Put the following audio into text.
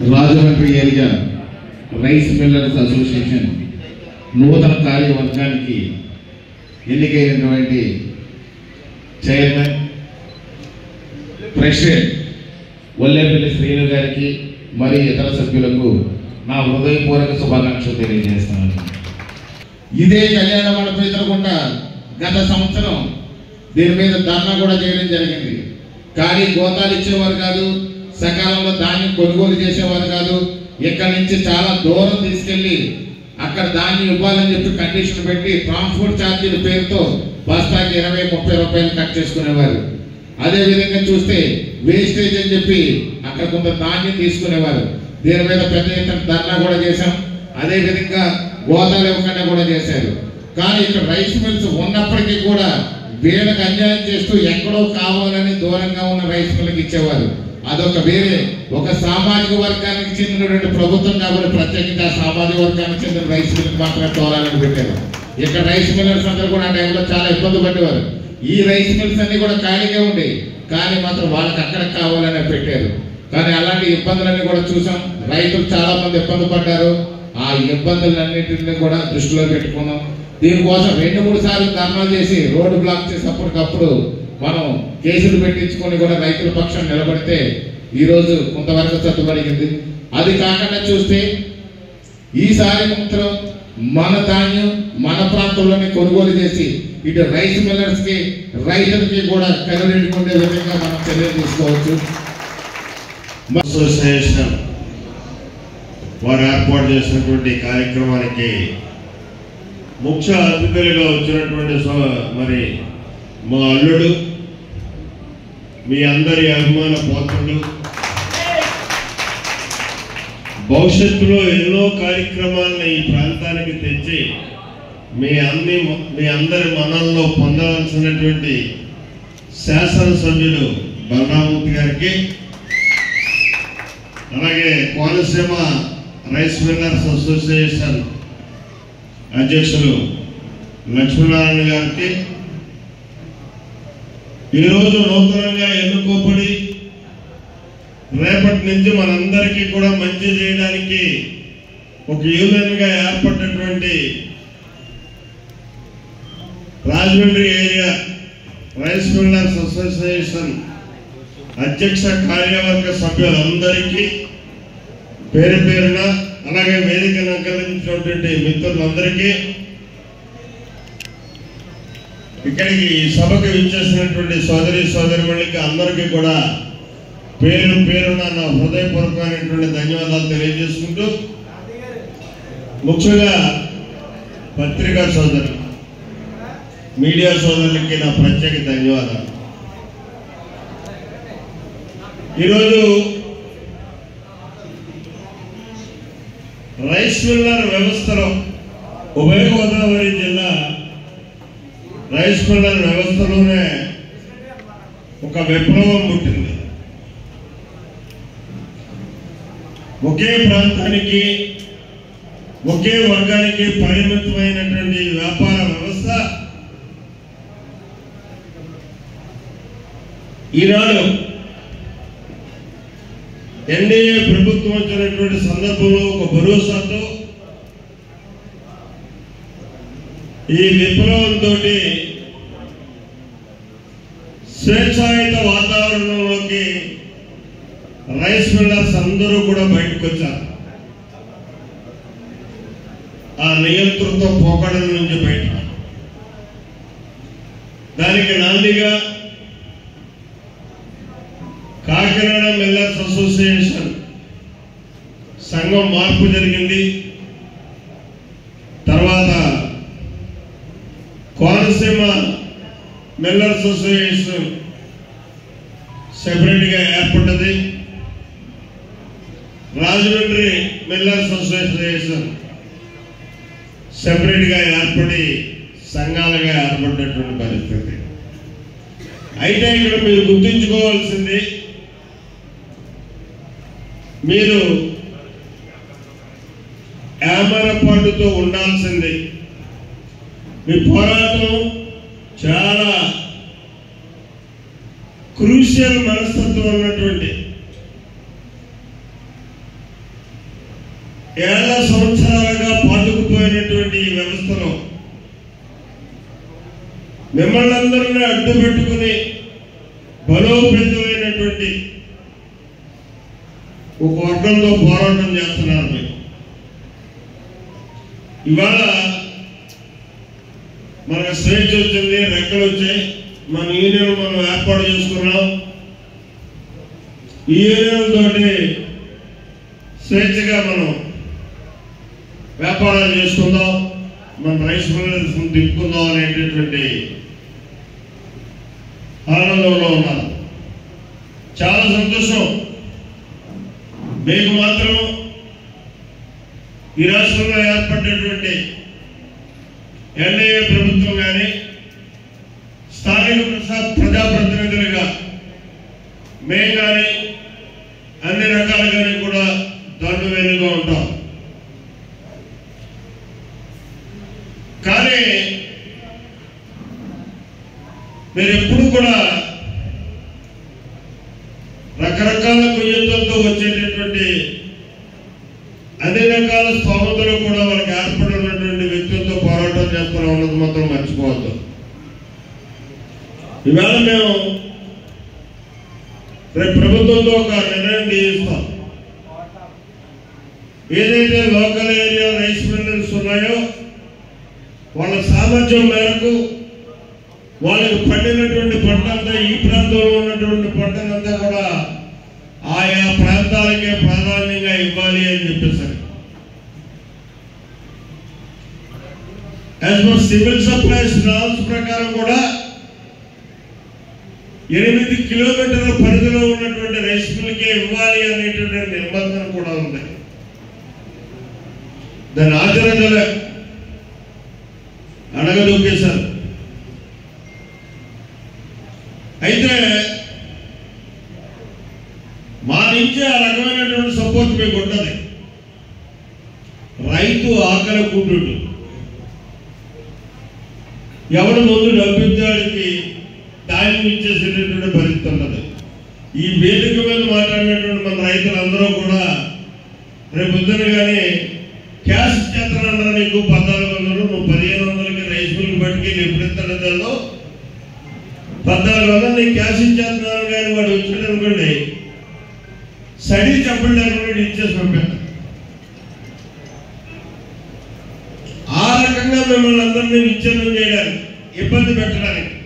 Rajahmundry area rice millers association నూతన కార్యవర్గానికి ఎన్నికైనటువంటి చైర్మన్ ప్రెసిడెంట్ వల్లేపల్లి శ్రీను గారికి మరి ఇతర సభ్యులకు నా హృదయపూర్వక శుభాకాంక్షలు తెలియజేస్తున్నాను ఇదే కళ్యాణ మండపం ఎదురకుండా గత సంవత్సరం దీని మీద ధర్నా కూడా చేయడం జరిగింది కానీ గోతాలు ఇచ్చేవారు కాదు సకాలంలో ధాన్యం కొనుగోలు చేసేవారు కాదు ఇక్కడి నుంచి చాలా దూరం తీసుకెళ్లి అక్కడ ధాన్యం ఇవ్వాలని చెప్పి కండిషన్ పెట్టి ట్రాన్స్పోర్ట్ ఛార్జీల పేరుతో బస్తాకి ఇరవై ముప్పై రూపాయలు కట్ చేసుకునేవారు అదే విధంగా చూస్తే వేస్టేజ్ అని చెప్పి అక్కడ కొంత ధాన్యం తీసుకునేవారు దీని మీద పెద్ద ఎత్తున ధర్నా కూడా చేశాం అదే విధంగా గోదాలు ఇవ్వకుండా కూడా చేశారు కానీ ఇక్కడ రైస్ మిల్స్ ఉన్నప్పటికీ కూడా వీళ్ళకి అన్యాయం చేస్తూ ఎక్కడో కావాలని దూరంగా ఉన్న రైస్ మిల్కి ఇచ్చేవారు అదొక వేరే ఒక సామాజిక వర్గానికి చెందినటువంటి ప్రభుత్వం కాబట్టి ప్రత్యేకంగా ఆ సామాజిక వర్గానికి చెందిన రైస్ మిల్కి మాత్రమే తోలాలని పెట్టారు ఇక్కడ రైస్ మిల్లర్స్ అందరూ కూడా ఆ టైంలో చాలా ఇబ్బంది పడేవారు ఈ రైస్ మిల్స్ అన్ని కూడా ఖాళీగా ఉండేవి కానీ మాత్రం వాళ్ళకి అక్కడ కావాలని పెట్టారు కానీ అలాంటి ఇబ్బందులన్నీ కూడా చూసాం రైతులు చాలా మంది ఇబ్బంది పడ్డారు ఆ ఇబ్బందులన్నింటినీ కూడా దృష్టిలో పెట్టుకున్నాం దీనికోసం రెండు మూడు సార్లు ధర్నాలు చేసి రోడ్డు బ్లాక్ చేసి అప్పటికప్పుడు మనం కేసులు పెట్టించుకొని కూడా రైతుల పక్షం నిలబడితే ఈ రోజు కొంతవరకు సర్దుపడిగింది అది కాకుండా చూస్తే ఈసారి మాత్రం మన ధాన్యం మన ప్రాంతంలోనే కొనుగోలు చేసి ఇటు రైస్ మిల్లర్స్ కి రైతులకి కూడా కనురెట్టుకునే విధంగా మనం చర్యలు తీసుకోవచ్చు అసోసియేషన్ వారు ఏర్పాటు చేసినటువంటి కార్యక్రమానికి ముఖ్య అతిథులుగా వచ్చినటువంటి సో- మరి మా అల్లుడు మీ అందరి అభిమాన పాత్రుడు భవిష్యత్తులో ఎన్నో కార్యక్రమాలను ఈ ప్రాంతానికి తెచ్చి మీ అన్ని మీ అందరి మనల్లో పొందవలసినటువంటి శాసనసభ్యులు బలరామూర్తి గారికి అలాగే కోనసీమ రైస్ మిల్లర్స్ అసోసియేషన్ అధ్యక్షులు లక్ష్మీనారాయణ గారికి ఈరోజు నూతనంగా ఎన్నుకోబడి రేపటి నుంచి మనందరికీ కూడా మంచి చేయడానికి ఒక యూనియన్ గా ఏర్పడినటువంటి Rajahmundry area rice millers association అధ్యక్ష కార్యవర్గ సభ్యులందరికీ పేరు పేరున అలాగే వేదికను అలంకరించినటువంటి మిత్రులందరికీ ఇక్కడికి ఈ సభకు విచ్చేసినటువంటి సోదరి సోదరిమణికి అందరికీ కూడా పేరు పేరున నా హృదయపూర్వకమైనటువంటి ధన్యవాదాలు తెలియజేసుకుంటూ ముఖ్యంగా పత్రికా సోదరులు మీడియా సోదరులకి నా ప్రత్యేక ధన్యవాదాలు ఈరోజు రైస్ మిల్లర్ వ్యవస్థలో ఉభయ గోదావరి జిల్లా రైస్ మిల్లర్ వ్యవస్థలోనే ఒక విప్లవం పుట్టింది ఒకే ప్రాంతానికి ఒకే వర్గానికి పరిమితమైనటువంటి వ్యాపార వ్యవస్థ ఈనాడు ఎన్డీఏ ప్రభుత్వం వచ్చినటువంటి సందర్భంలో ఒక భరోసాతో ఈ విప్లవంతో స్వేచ్ఛాయుత వాతావరణంలోకి రైస్ మిల్లర్స్ అందరూ కూడా బయటకు వచ్చారు ఆ నియంతృత్వ పోకడల నుంచి బయటకు దానికి నాందిగా కాకినాడ మిల్లర్స్ అసోసియేషన్ సంఘం మార్పు జరిగింది తర్వాత కోనసీమ మిల్లర్స్ అసోసియేషన్ సెపరేట్ గా ఏర్పడ్డది రాజమండ్రి మిల్లర్స్ అసోసియేషన్ సెపరేట్ గా ఏర్పడి సంఘాలుగా ఏర్పడినటువంటి పరిస్థితి అయితే ఇక్కడ మీరు గుర్తుంచుకోవాల్సింది మీరు ఏమరపాటుతో ఉండాల్సింది మీ పోరాటం చాలా క్రూషియల్ మనస్తత్వం ఉన్నటువంటి ఏళ్ల సంవత్సరాలుగా పాతుకుపోయినటువంటి ఈ వ్యవస్థలో మిమ్మల్ని అందరినీ అడ్డు పెట్టుకుని బలోపేతమైనటువంటి ఒక వర్గంతో పోరాటం చేస్తున్నారు మీరు ఇవాళ మనకు స్వేచ్ఛ వచ్చింది రెక్కలు వచ్చాయి మన యూనియన్ మనం ఏర్పాటు చేసుకున్నాం ఈ యూనియన్ తోటి స్వేచ్ఛగా మనం వ్యాపారాలు చేసుకుందాం మన రైస్ మిల్లర్స్ తిప్పుకుందాం అనేటటువంటి ఆనందంలో ఉన్నారు చాలా సంతోషం మీకు మాత్రం ఈ రాష్ట్రంలో ఏర్పడినటువంటి ఎన్డీఏ ప్రభుత్వం కానీ స్థానిక ప్రజా ప్రజాప్రతినిధులుగా మేము కానీ అన్ని రకాలుగానే కూడా దండు వేలుగా ఉంటాం కానీ మీరు ఎప్పుడు కూడా రకరకాల కుయ్యతలతో వచ్చేటటువంటి అన్ని రకాల స్తోమతలు కూడా వాళ్ళకి ఏర్పడి ఉన్నటువంటి వ్యక్తులతో పోరాటం చేస్తున్నా ఉన్నది మాత్రం మర్చిపోవద్దు ఇవాళ మేము రేపు ప్రభుత్వంతో ఒక నిర్ణయం తీయిస్తాం ఏదైతే లోకల్ ఏరియా రైస్ మిల్లర్స్ ఉన్నాయో వాళ్ళ సామర్థ్యం మేరకు వాళ్ళకి పండినటువంటి పంట అంతా ఈ ప్రాంతంలో ఉన్నటువంటి పంటనంతా కూడా ఆయా ప్రాంతాలకే ప్రాధాన్యంగా ఇవ్వాలి అని చెప్పేసరి as per civil supplies norms ప్రకారం కూడా ఎనిమిది కిలోమీటర్ల పరిధిలో ఉన్నటువంటి రైస్ మిల్కే ఇవ్వాలి అనేటువంటి నిబంధన కూడా ఉంది దాని ఆచరణలే అడగదొక్కేశారు అయితే మా నుంచి ఆ రకమైనటువంటి సపోర్ట్ మీకు ఉంటుంది రైతు ఆకలి కూటుడు ఎవడు ముందు డబ్బించడానికి ధాన్యం ఇచ్చేసేటటువంటి పరిస్థితి ఉన్నది ఈ వేదిక మీద మాట్లాడినటువంటి మన రైతులందరూ కూడా రేపు పొద్దున కానీ క్యాష్ చేస్తానన్నారు నీకు పద్నాలుగు వందలు నువ్వు పదిహేను వందలకి రైస్ మిల్కి పట్టుకెళ్ళి ఎప్పుడు ఇస్తాడో పద్నాలుగు వందలు నీకు క్యాష్ ఇచ్చేస్తున్నాను కానీ వాడు వచ్చాడు అనుకోండి సడి చెప్పండి అనుకోండి ఇచ్చేసి పంపిస్తాను ఆ రకంగా మిమ్మల్ని అందరినీ విచ్ఛిన్నం చేయడానికి ఇబ్బంది పెట్టడానికి